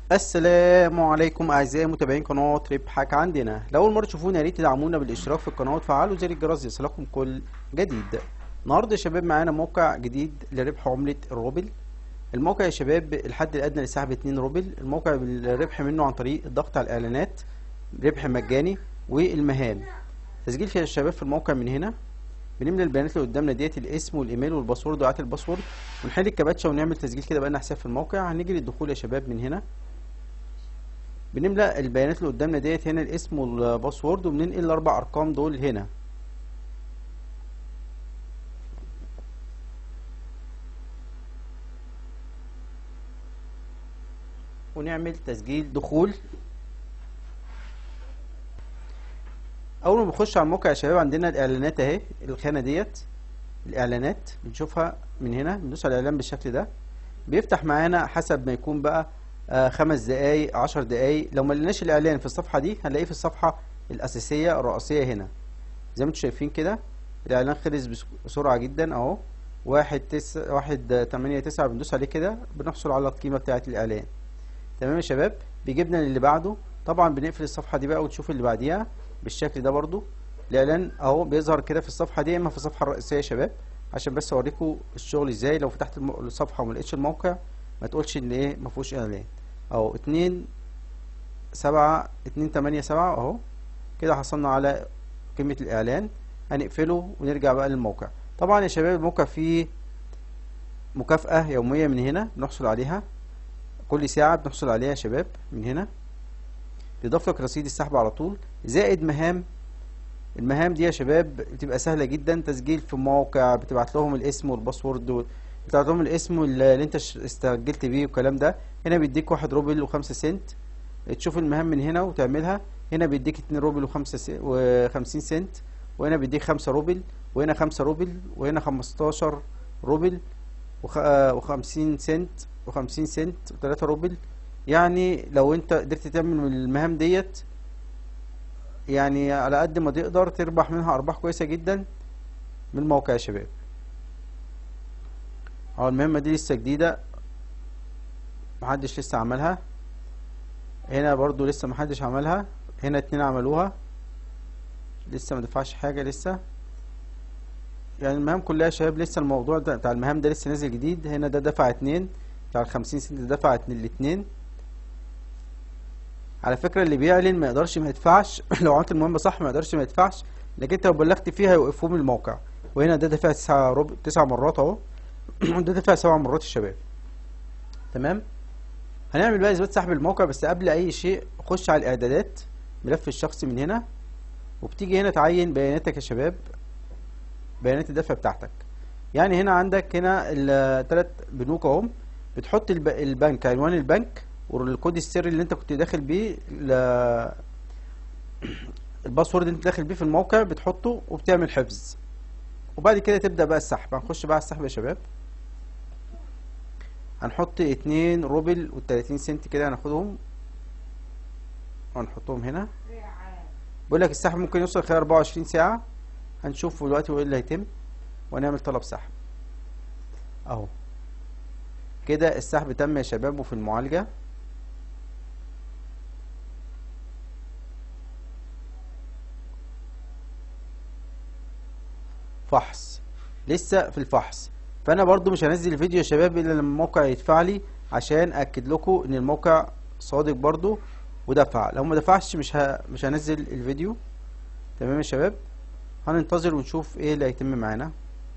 السلام عليكم اعزائي متابعين قناه ربحك عندنا لو اول مره تشوفونا يا ريت تدعمونا بالاشتراك في القناه وتفعلوا زر الجرس ليصلكم كل جديد النهارده يا شباب معانا موقع جديد لربح عمله الروبل الموقع يا شباب الحد الادنى لسحب 2 روبل الموقع الربح منه عن طريق الضغط على الاعلانات ربح مجاني والمهام تسجيل في الشباب في الموقع من هنا بنملى البيانات اللي قدامنا ديت الاسم والايميل والباسورد وقعت الباسورد ونحل الكباتشه ونعمل تسجيل كده بقى لنا حساب في الموقع هنيجي للدخول يا شباب من هنا بنملى البيانات اللي قدامنا ديت هنا الاسم والباسورد وبننقل الاربع ارقام دول هنا ونعمل تسجيل دخول اول ما بنخش على الموقع يا شباب عندنا الاعلانات اهي الخانه ديت الاعلانات بنشوفها من هنا بندوس على الاعلان بالشكل ده بيفتح معانا حسب ما يكون بقى آه خمس دقايق عشر دقايق لو ما لقيناش الاعلان في الصفحه دي هنلاقيه في الصفحه الاساسيه الرئيسيه هنا زي ما انتم شايفين كده الاعلان خلص بسرعه جدا اهو واحد تسعة واحد تمانية تسعة بندوس عليه كده بنحصل على القيمه بتاعه الاعلان تمام يا شباب بيجيبنا للي بعده طبعا بنقفل الصفحه دي بقى ونشوف اللي بعديها بالشكل ده برضو الاعلان اهو بيظهر كده في الصفحه دي اما في الصفحه الرئيسيه يا شباب عشان بس اوريكم الشغل ازاي لو فتحت الصفحه وما لقيتش الموقع ما تقولش ان ايه ما فيهوش اعلان اهو اتنين سبعة اتنين تمانية سبعة اهو كده حصلنا على قيمة الاعلان هنقفله ونرجع بقى للموقع طبعا يا شباب الموقع فيه مكافأة يومية من هنا بنحصل عليها كل ساعة بنحصل عليها يا شباب من هنا بيضاف لك رصيد السحب على طول زائد مهام المهام دي يا شباب بتبقى سهله جدا تسجيل في موقع بتبعت لهم الاسم والباسورد بتبعت لهم الاسم اللي انت استسجلت بيه والكلام ده هنا بيديك واحد روبل وخمسة سنت تشوف المهام من هنا وتعملها هنا بيديك اتنين روبل وخمسة وخمسين سنت وهنا بيديك خمسة روبل وهنا خمسة روبل وهنا خمستاشر روبل وخ... وخمسين سنت وخمسين سنت وتلاتة روبل يعني لو انت قدرت تعمل من المهام ديت يعني على قد ما تقدر تربح منها ارباح كويسه جدا من الموقع يا شباب اهو المهمه دي لسه جديده محدش لسه عملها هنا برضو لسه محدش عملها هنا اتنين عملوها لسه ما دفعش حاجه لسه يعني المهام كلها يا شباب لسه الموضوع ده بتاع المهام ده لسه نازل جديد هنا ده دفع اتنين بتاع الخمسين سنت دفع اتنين الاتنين على فكره اللي بيعلن ما يقدرش ما يدفعش لو عملت المهمه صح ما يقدرش ما يدفعش لكن انت لو بلغت فيها هيوقفوه من الموقع وهنا ده دفع تسع ربع تسع مرات اهو ده دفع سبع مرات الشباب تمام هنعمل بقى اثبات سحب الموقع بس قبل اي شيء خش على الاعدادات ملف الشخصي من هنا وبتيجي هنا تعين بياناتك يا شباب بيانات الدفع بتاعتك يعني هنا عندك هنا الثلاث بنوك اهم بتحط البنك عنوان البنك والكود السري اللي انت كنت داخل بيه ل... الباسورد اللي انت داخل بيه في الموقع بتحطه وبتعمل حفظ وبعد كده تبدأ بقى السحب هنخش بقى على السحب يا شباب هنحط اتنين روبل والتلاتين سنت كده هناخدهم وهنحطهم هنا بيقول لك السحب ممكن يوصل خلال اربعة وعشرين ساعة هنشوف دلوقتي وايه اللي هيتم ونعمل طلب سحب اهو كده السحب تم يا شباب وفي المعالجة فحص لسه في الفحص فانا برضو مش هنزل الفيديو يا شباب الا لما الموقع يدفع لي عشان اكد لكم ان الموقع صادق برضو ودفع لو ما دفعش مش ه... مش هنزل الفيديو تمام يا شباب هننتظر ونشوف ايه اللي هيتم معانا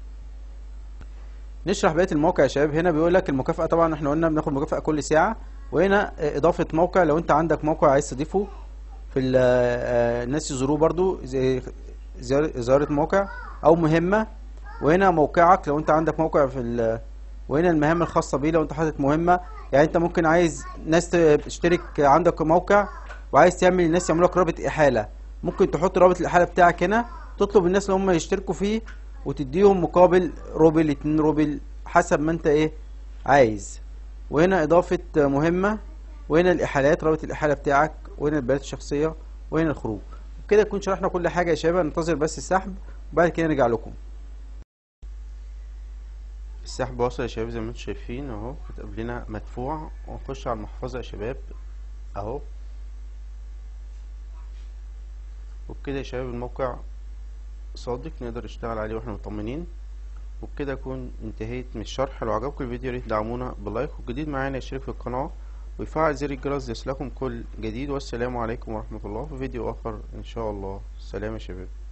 نشرح بقيه الموقع يا شباب هنا بيقول لك المكافاه طبعا احنا قلنا بناخد مكافاه كل ساعه وهنا اضافه موقع لو انت عندك موقع عايز تضيفه في الناس يزوروه برضو زي زياره موقع او مهمه وهنا موقعك لو انت عندك موقع في ال وهنا المهام الخاصه بيه لو انت حاطط مهمه يعني انت ممكن عايز ناس تشترك عندك موقع وعايز تعمل الناس يعملوا لك رابط احاله ممكن تحط رابط الاحاله بتاعك هنا تطلب الناس اللي هم يشتركوا فيه وتديهم مقابل روبل اتنين روبل حسب ما انت ايه عايز وهنا اضافه مهمه وهنا الاحالات رابط الاحاله بتاعك وهنا البيانات الشخصيه وهنا الخروج كده نكون شرحنا كل حاجه يا شباب ننتظر بس السحب وبعد كده نرجع لكم السحب واصل يا شباب زي ما انتم شايفين اهو كتب لنا مدفوع ونخش على المحفظة يا شباب اهو وبكده يا شباب الموقع صادق نقدر نشتغل عليه واحنا مطمنين وبكده اكون انتهيت من الشرح لو عجبكم الفيديو ياريت دعمونا بلايك والجديد معانا يشترك في القناة ويفعل زر الجرس ليصلكم كل جديد والسلام عليكم ورحمة الله في فيديو اخر ان شاء الله سلام يا شباب